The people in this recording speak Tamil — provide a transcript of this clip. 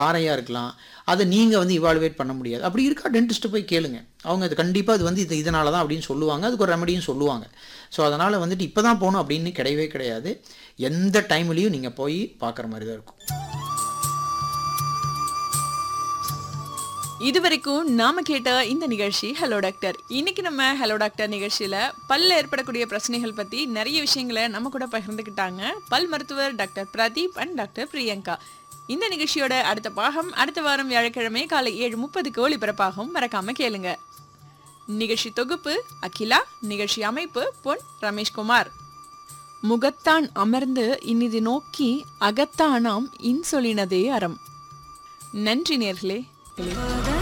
ஆரையாக இருக்கலாம் அதை நீங்கள் வந்து இவாலுவேட் பண்ண முடியாது அப்படி இருக்கா டென்டிஸ்ட்டு போய் கேளுங்க அவங்க அது கண்டிப்பாக அது வந்து இது இதனால தான் அப்படின்னு சொல்லுவாங்க அதுக்கு ஒரு ரெமடியும் சொல்லுவாங்க ஸோ அதனால் வந்துட்டு இப்போ தான் போகணும் அப்படின்னு கிடையவே கிடையாது எந்த டைம்லேயும் நீங்கள் போய் பார்க்குற மாதிரி தான் இருக்கும் இதுவரைக்கும் நாம கேட்ட இந்த நிகழ்ச்சி ஹலோ டாக்டர் இன்னைக்கு நம்ம ஹலோ டாக்டர் நிகழ்ச்சியில பல்ல ஏற்படக்கூடிய பிரச்சனைகள் பத்தி நிறைய விஷயங்களை நம்ம கூட பகிர்ந்துக்கிட்டாங்க பல் மருத்துவர் doctor Pradeep and doctor Priyanka இந்த நிகழ்ச்சியோட அடுத்த பாகம் அடுத்த வாரம் வியாழக்கிழமை காலை ஏழு முப்பதுக்கு ஒளிபரப்பாகும் மறக்காம கேளுங்க நிகழ்ச்சி தொகுப்பு அகிலா நிகழ்ச்சி அமைப்பு பொன் ரமேஷ்குமார் முகத்தான் அமர்ந்து இனிது நோக்கி அகத்தானாம் இன்சொலினதே அறம் நன்றி நேர்களே